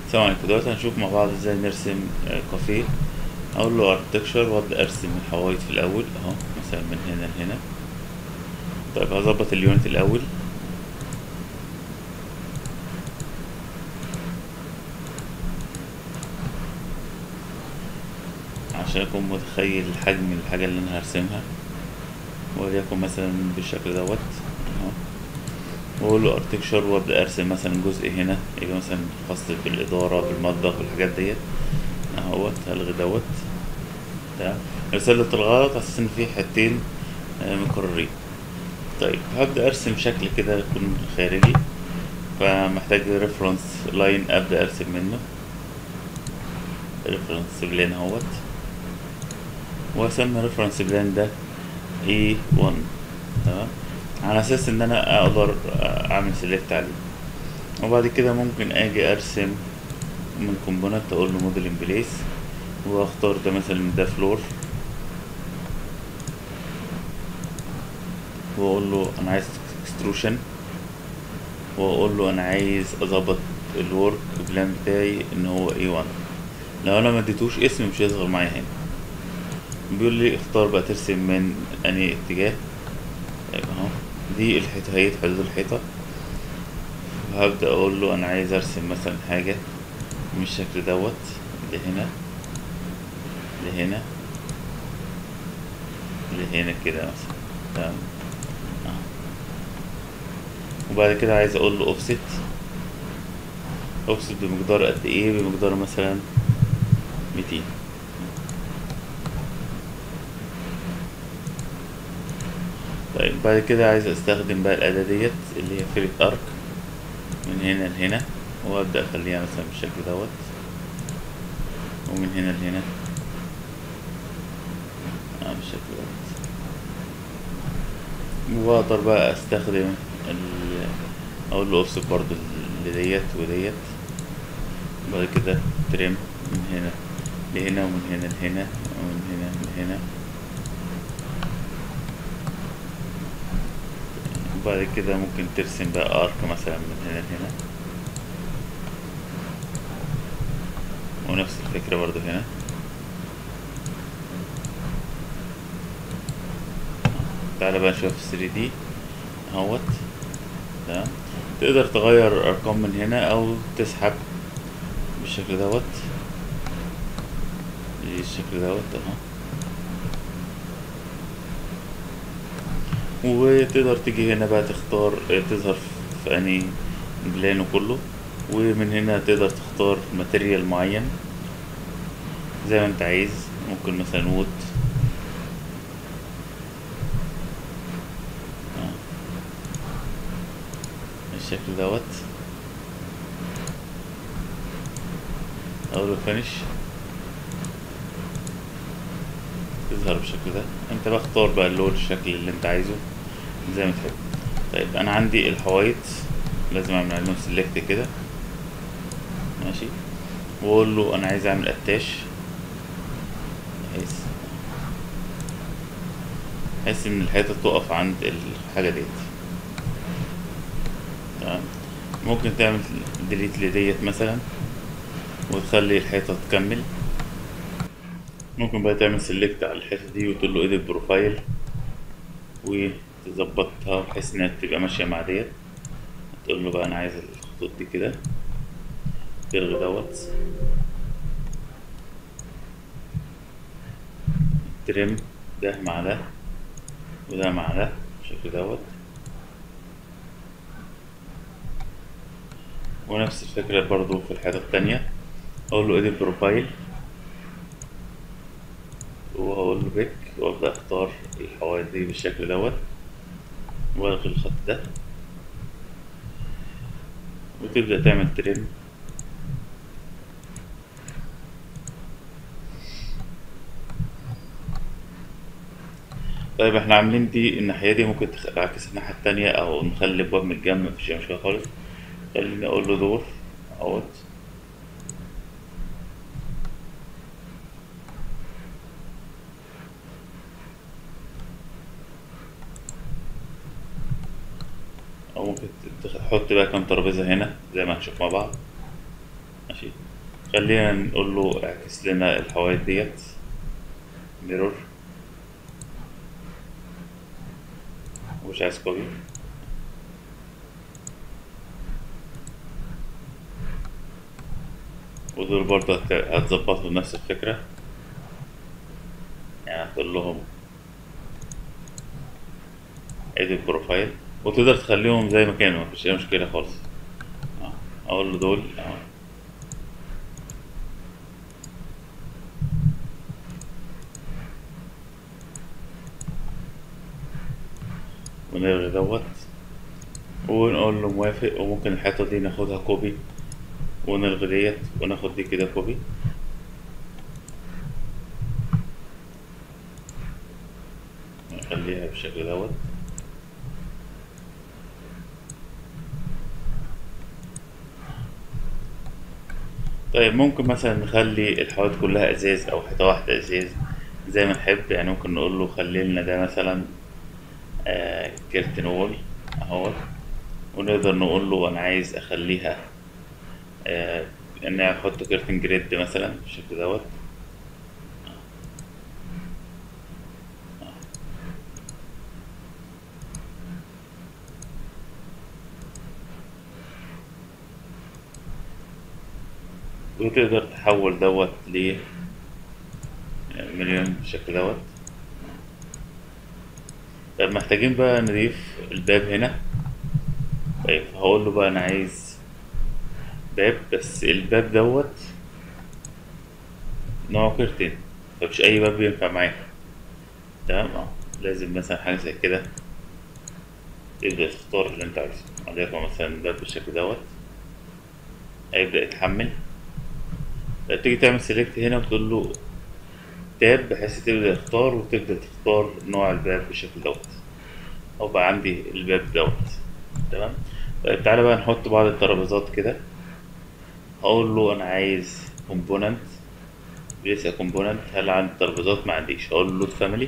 السلام عليكم دلوقتي هنشوف مع بعض ازاي نرسم آه، كافيه اقول له اركتكشر وابدا ارسم الحوايط في الاول اهو مثلا من هنا لهنا طيب هظبط اليونت الاول عشان اكون متخيل حجم الحاجة اللي انا هرسمها وليكن مثلا بالشكل دوت اهو واقول له ارتكشر وابدا ارسم مثلا جزء هنا يبقى مثلا خاص بالاداره بالمطبخ بالحاجات ديت اهوت هلغي دوت تمام رسالة الغلط على اساس ان في حتتين آه، مكررين طيب هبدا ارسم شكل كده يكون خارجي فمحتاج ريفرنس لاين ابدا ارسم منه ريفرنس بلان اهوت واسمي ريفرنس بلان ده E1 تمام على اساس ان انا اقدر اعمل سيلكت عليه وبعد كده ممكن اجي ارسم من كومبوننت اقول له موديل ان بليس واختار ده مثلا ده فلور واقول له انا عايز اكستروشن واقول له انا عايز اظبط الورك بلان بتاعي ان هو A1 لو انا ما اديتوش اسم مش هيظهر معايا هنا بيقول لي اختار بقى ترسم من انهي اتجاه طيب اهو دي الحيطة هي حدود الحيطة وهبدأ اقول له انا عايز ارسم مثلا حاجة من الشكل دوت لهنا لهنا لهنا كده مثلا تمام اهو. وبعد كده عايز اقول له اوفست اوفست بمقدار قد ايه بمقدار مثلا ميتين طيب بعد كده عايز استخدم بقى الأداة ديت اللي هي فيريت ارك من هنا لهنا وابدأ اخليها مثلا بالشكل دوت ومن هنا لهنا اه بالشكل دوت واقدر بقى استخدم ال اقول له اوفست برضه لديت وديت بعد كده تريم من هنا لهنا ومن هنا لهنا ومن هنا لهنا وبعد كده ممكن ترسم بقى ارك مثلا من هنا لهنا ونفس الفكرة برضو هنا تعالى بقى نشوف 3 دي اهوت تمام تقدر تغير الارقام من هنا او تسحب بالشكل دوت بالشكل دوت اهو وتقدر تيجي هنا بقى تختار آه، تظهر في اني بلانه كله ومن هنا تقدر تختار ماتيريال معين زي ما انت عايز ممكن مثلا وود آه. بالشكل دوت اقول له فينش تظهر بالشكل ده انت بقى اختار بقى اللون الشكل اللي انت عايزه زي ما تحب طيب انا عندي الحوايط لازم اعمل عليهم سيلكت كده ماشي واقول له انا عايز اعمل اتاش بحيث بحيث ان الحيطه تقف عند الحاجه ديت تمام ممكن تعمل ديليت لديت مثلا وتخلي الحيطه تكمل ممكن بقى تعمل سيلكت على الحته دي وتقول له ايديت بروفايل وتظبطها بحيث انها تبقى ماشيه مع ديت تقول له بقى انا عايز الخطوط دي كده تلغي دوت ترم ده مع ده وده مع ده بالشكل دوت ونفس الفكرة برضو في الحيطة التانية أقول له edit بروفايل وأقول له بيك وأبدأ أختار الحوايط دي بالشكل دوت وألغي الخط ده وتبدأ تعمل ترم طيب احنا عاملين دي الناحية دي ممكن تعكس الناحية التانية أو نخلي الأبواب من الجنب مفيش أي مشكلة خالص خليني أقول له دور أهوت او ممكن تحط بقى كام ترابيزه هنا زي ما هنشوف مع بعض ماشي خلينا نقول له اعكس لنا الحوايط ديت ميرور ومش عايز كوبي ودول برضه هت- هتظبطوا نفس الفكرة يعني هتقول لهم ادي بروفايل وتقدر تخليهم زي ما كانوا مفيش اي مشكلة خالص اه اقول له دول اه ونلغي دوت ونقول له موافق وممكن الحتة دي ناخدها كوبي ونلغي ديت وناخد دي كده كوبي نخليها بالشكل دوت طيب ممكن مثلا نخلي الحوائط كلها ازاز او حيطة واحدة ازاز زي ما نحب يعني ممكن نقول له خلي لنا ده مثلا آه كيرتن وول اهو ونقدر نقول له انا عايز اخليها آه ان احط كيرتن جريد مثلا بالشكل دوت وتقدر تحول دوت ل مليون بالشكل دوت طب محتاجين بقى نضيف الباب هنا طيب هقول له بقى انا عايز باب بس الباب دوت نوعه كرتين فمش اي باب ينفع معايا تمام اه لازم مثلا حاجة زي كده تبدأ تختار اللي انت عايزه وليكن مثلا باب بالشكل دوت هيبدأ يتحمل تيجي تعمل سيلكت هنا وتقول له تاب بحيث تبدأ تختار وتبدأ تختار نوع الباب بالشكل دوت أو بقى عندي الباب دوت تمام طيب تعالى بقى نحط بعض الترابيزات كده هقول له أنا عايز كومبوننت لسه كومبوننت هل عندي ترابيزات ما عنديش هقول له فاميلي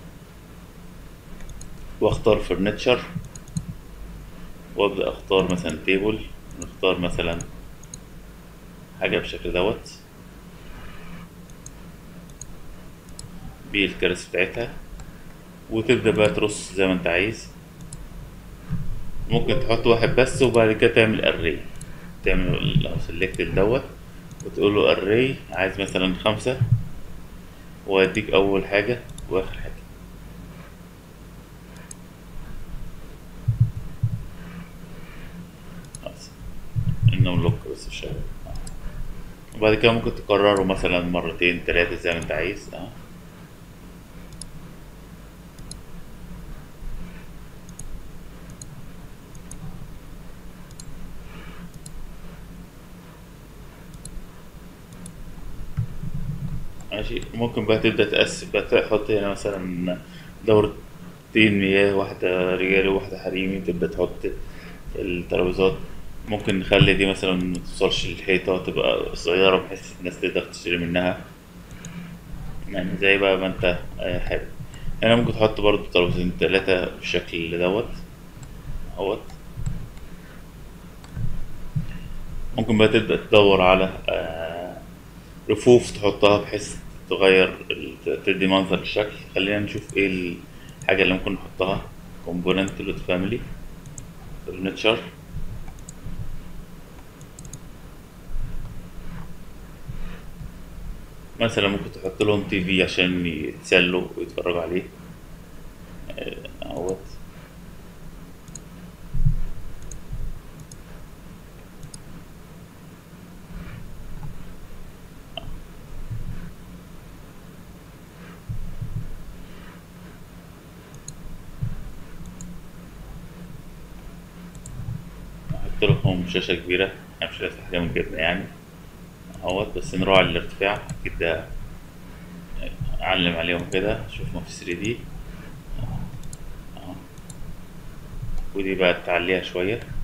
واختار فرنتشر وابدأ اختار مثلا تيبل نختار مثلا حاجة بالشكل دوت بالكراسي بتاعتها وتبدأ بقى ترص زي ما انت عايز ممكن تحط واحد بس وبعد كده تعمل اري تعمل لو سلكت دوت وتقول له اري عايز مثلا خمسة واديك اول حاجة واخر حاجة خلاص انه لوك بس الشغل وبعد كده ممكن تكرره مثلا مرتين تلاتة زي ما انت عايز اه ماشي ممكن بقى تبدأ تقسم بقى تحط هنا مثلا دورتين مياه واحدة رجالي وواحدة حريمي تبدأ تحط الترابيزات ممكن نخلي دي مثلا متوصلش للحيطة تبقى صغيرة بحيث الناس تقدر تشتري منها يعني زي بقى ما انت آه، حابب هنا ممكن تحط برضو ترابيزتين تلاتة بالشكل دوت اهوت ممكن بقى تبدأ تدور على آه، رفوف تحطها بحيث تغير ال- تدي منظر الشكل خلينا نشوف ايه الحاجة اللي ممكن نحطها كومبوننت لوت فاميلي فرنتشر مثلا ممكن تحط لهم تي في عشان يتسلوا ويتفرجوا عليه آه، اهوت احط لهم شاشة كبيرة انا مش لازم حاجة من جبنة يعني اهوت بس نراعي الارتفاع اكيد ده اعلم عليهم كده اشوفهم في 3 دي ودي بقى تعليها شوية